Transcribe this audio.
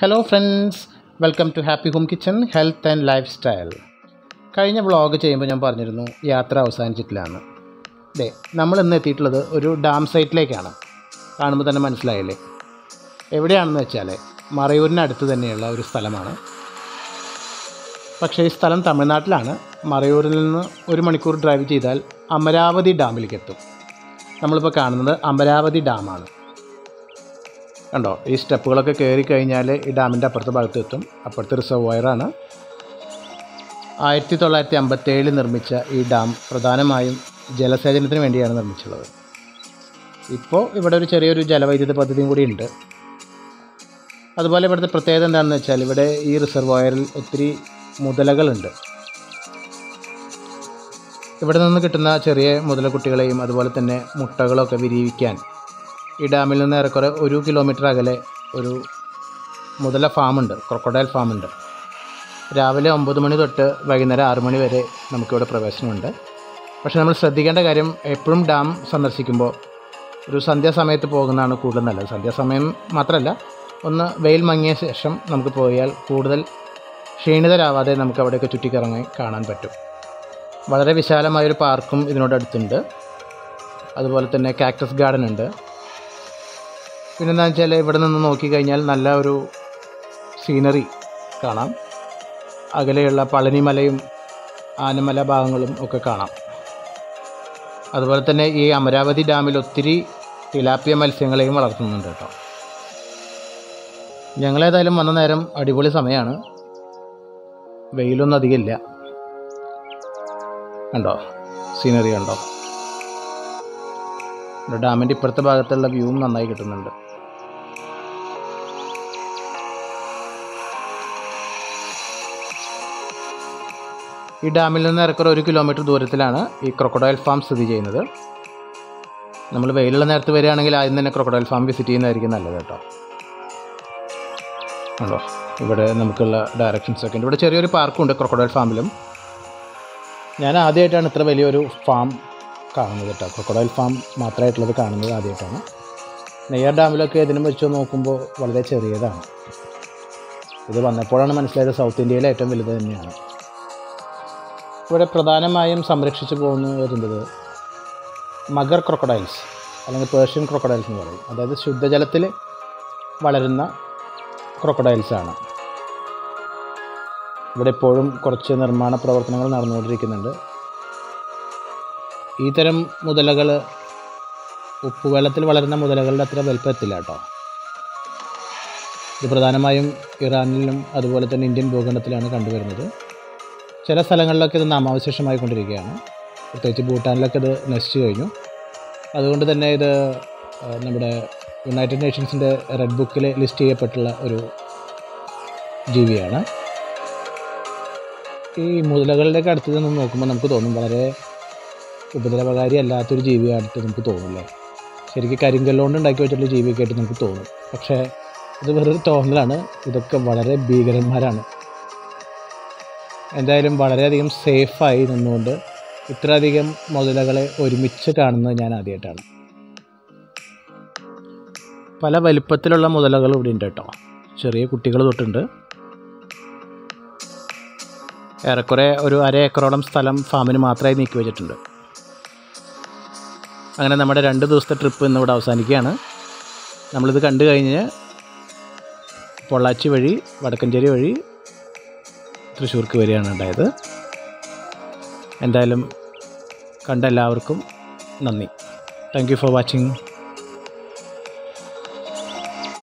hello friends welcome to happy home kitchen health and lifestyle കഴിഞ്ഞ vlog ചെയ്യുമ്പോൾ ഞാൻ പറഞ്ഞിരുന്നു യാത്ര അവസാനിച്ചിട്ടില്ലാന്ന് അതെ നമ്മൾ ഇന്ന് എത്തിയിട്ടുള്ളത് ഒരു ഡാം സൈറ്റിലേക്കാണ് കാണുമ്പോൾ തന്നെ മനസ്സിലായില്ലേ എവിടെയാണെന്ന് വെച്ചാൽ മറയൂരിനടുത്ത് തന്നെയുള്ള ഒരു സ്ഥലമാണ് പക്ഷേ ഈ സ്ഥലം തമിഴ്നാട്ടിലാണ് മറയൂരിൽ നിന്ന് ഒരു മണിക്കൂർ ഡ്രൈവ് ചെയ്താൽ അമരാവതി ഡാമിലേക്ക് എത്തും നമ്മളിപ്പോൾ കാണുന്നത് അമരാവതി ഡാമാണ് കണ്ടോ ഈ സ്റ്റെപ്പുകളൊക്കെ കയറി കഴിഞ്ഞാൽ ഈ ഡാമിൻ്റെ അപ്പുറത്തെ ഭാഗത്ത് എത്തും അപ്പുറത്തെ റിസർവോയറാണ് ആയിരത്തി തൊള്ളായിരത്തി അമ്പത്തേഴിൽ നിർമ്മിച്ച ഈ ഡാം പ്രധാനമായും ജലസേചനത്തിന് വേണ്ടിയാണ് നിർമ്മിച്ചുള്ളത് ഇപ്പോൾ ഇവിടെ ഒരു ചെറിയൊരു ജലവൈദ്യുത പദ്ധതിയും കൂടി ഉണ്ട് അതുപോലെ ഇവിടുത്തെ പ്രത്യേകത എന്താണെന്ന് വെച്ചാൽ ഇവിടെ ഈ റിസർവോയറിൽ ഒത്തിരി മുതലകളുണ്ട് ഇവിടെ നിന്ന് കിട്ടുന്ന ചെറിയ മുതലക്കുട്ടികളെയും അതുപോലെ തന്നെ മുട്ടകളൊക്കെ വിരിയിക്കാൻ ഈ ഡാമിൽ നിന്ന് ഏറെക്കുറെ ഒരു കിലോമീറ്റർ അകലെ ഒരു മുതല ഫാമുണ്ട് ക്രൊക്കഡൈൽ ഫാമുണ്ട് രാവിലെ ഒമ്പത് മണി തൊട്ട് വൈകുന്നേരം ആറ് മണി വരെ നമുക്കിവിടെ പ്രവേശനമുണ്ട് പക്ഷേ നമ്മൾ ശ്രദ്ധിക്കേണ്ട കാര്യം എപ്പോഴും ഡാം സന്ദർശിക്കുമ്പോൾ ഒരു സന്ധ്യാസമയത്ത് പോകുന്നതാണ് കൂടുതൽ നല്ലത് സന്ധ്യാസമയം മാത്രമല്ല ഒന്ന് വെയിൽ മങ്ങിയ ശേഷം നമുക്ക് പോയാൽ കൂടുതൽ ക്ഷീണിതരാവാതെ നമുക്ക് അവിടെയൊക്കെ ചുറ്റിക്കറങ്ങി കാണാൻ പറ്റും വളരെ വിശാലമായൊരു പാർക്കും ഇതിനോടടുത്തുണ്ട് അതുപോലെ തന്നെ കാക്ടസ് ഗാർഡൻ ഉണ്ട് പിന്നെന്താ വെച്ചാൽ ഇവിടെ നിന്ന് നോക്കിക്കഴിഞ്ഞാൽ നല്ല ഒരു സീനറി കാണാം അകലെയുള്ള പളനിമലയും ആനമല ഭാഗങ്ങളും ഒക്കെ കാണാം അതുപോലെ തന്നെ ഈ അമരാവതി ഡാമിൽ ഒത്തിരി തിലാപ്പിയ മത്സ്യങ്ങളെയും വളർത്തുന്നുണ്ട് കേട്ടോ ഞങ്ങളേതായാലും വന്ന നേരം അടിപൊളി സമയമാണ് വെയിലൊന്നും അധികമില്ല കണ്ടോ സീനറി കണ്ടോ ഡാമിൻ്റെ ഇപ്പുറത്തെ ഭാഗത്തുള്ള വ്യൂവും നന്നായി കിട്ടുന്നുണ്ട് ഈ ഡാമിൽ നിന്ന് ഏറെക്കുറെ ഒരു കിലോമീറ്റർ ദൂരത്തിലാണ് ഈ ക്രൊക്കഡൈൽ ഫാം സ്ഥിതി ചെയ്യുന്നത് നമ്മൾ വെയിലുള്ള നേരത്ത് വരികയാണെങ്കിൽ ആദ്യം തന്നെ ക്രൊക്കഡൈൽ ഫാം വിസിറ്റ് ചെയ്യുന്നതായിരിക്കും നല്ലത് കേട്ടോ ഉണ്ടോ ഇവിടെ നമുക്കുള്ള ഡയറക്ഷൻസ് ഒക്കെ ഉണ്ട് ഇവിടെ ചെറിയൊരു പാർക്കുണ്ട് ക്രൊക്കഡൈൽ ഫാമിലും ഞാൻ ആദ്യമായിട്ടാണ് ഇത്ര വലിയൊരു ഫാം കാണുന്നത് കേട്ടോ ക്രൊക്കഡൈൽ ഫാം മാത്രമായിട്ടുള്ളത് കാണുന്നത് ആദ്യമായിട്ടാണ് നെയ്യാർ ഡാമിലൊക്കെ ഇതിനും വെച്ച് നോക്കുമ്പോൾ വളരെ ചെറിയതാണ് ഇത് വന്നപ്പോഴാണ് മനസ്സിലായത് സൗത്ത് ഇന്ത്യയിലെ ഏറ്റവും വലുത് തന്നെയാണ് ഇവിടെ പ്രധാനമായും സംരക്ഷിച്ചു പോകുന്നു വരുന്നത് മഗർ ക്രൊക്കഡൈൽസ് അല്ലെങ്കിൽ പേർഷ്യൻ ക്രൊക്കഡൈൽസ് എന്ന് പറയും അതായത് ശുദ്ധജലത്തിൽ വളരുന്ന ക്രൊക്കഡൈൽസാണ് ഇവിടെ ഇപ്പോഴും കുറച്ച് നിർമ്മാണ പ്രവർത്തനങ്ങൾ നടന്നുകൊണ്ടിരിക്കുന്നുണ്ട് ഈ തരം മുതലകൾ ഉപ്പുവെള്ളത്തിൽ വളരുന്ന മുതലകളുടെ അത്ര വലുപ്പത്തില്ല കേട്ടോ ഇത് പ്രധാനമായും ഇറാനിലും അതുപോലെ തന്നെ ഇന്ത്യൻ ഭൂഖണ്ഡത്തിലാണ് കണ്ടുവരുന്നത് ചില സ്ഥലങ്ങളിലൊക്കെ ഇത് നാമാവശേഷമായിക്കൊണ്ടിരിക്കുകയാണ് പ്രത്യേകിച്ച് ഭൂട്ടാനിലൊക്കെ ഇത് നശിച്ചു കഴിഞ്ഞു അതുകൊണ്ട് തന്നെ ഇത് ആ, നമ്മുടെ യുണൈറ്റഡ് നേഷൻസിൻ്റെ റെഡ് ബുക്കിൽ ലിസ്റ്റ് ചെയ്യപ്പെട്ടുള്ള ഒരു ജീവിയാണ് ഈ മുതലകളുടെയൊക്കെ അടുത്ത് നിന്ന് നോക്കുമ്പോൾ നമുക്ക് തോന്നും വളരെ ഉപദ്രവകാരി അല്ലാത്തൊരു ജീവിയായിട്ട് നമുക്ക് തോന്നില്ലേ ശരിക്കും കരിങ്കല്ലുകൊണ്ട് ഉണ്ടാക്കി വെച്ചിട്ടുള്ള ജീവിയൊക്കെ ആയിട്ട് നമുക്ക് തോന്നും പക്ഷേ ഇത് വെറൊരു തോന്നലാണ് ഇതൊക്കെ വളരെ ഭീകരന്മാരാണ് എന്തായാലും വളരെയധികം സേഫായി നിന്നുകൊണ്ട് ഇത്രയധികം മുതലകളെ ഒരുമിച്ച് കാണുന്നത് ഞാൻ ആദ്യമായിട്ടാണ് പല വലിപ്പത്തിലുള്ള മുതലകൾ ഇവിടെ ഉണ്ട് കേട്ടോ ചെറിയ കുട്ടികൾ തൊട്ടുണ്ട് ഏറെക്കുറെ ഒരു അര ഏക്കറോളം സ്ഥലം ഫാമിന് മാത്രമായി നീക്കി വെച്ചിട്ടുണ്ട് അങ്ങനെ നമ്മുടെ രണ്ട് ദിവസത്തെ ട്രിപ്പ് ഇന്നിവിടെ അവസാനിക്കുകയാണ് നമ്മളിത് കണ്ടു കഴിഞ്ഞ് പൊള്ളാച്ചി വഴി വടക്കഞ്ചേരി വഴി തൃശ്ശൂർക്ക് വരികയാണ് ഉണ്ടായത് എന്തായാലും കണ്ട എല്ലാവർക്കും നന്ദി താങ്ക് യു ഫോർ വാച്ചിങ്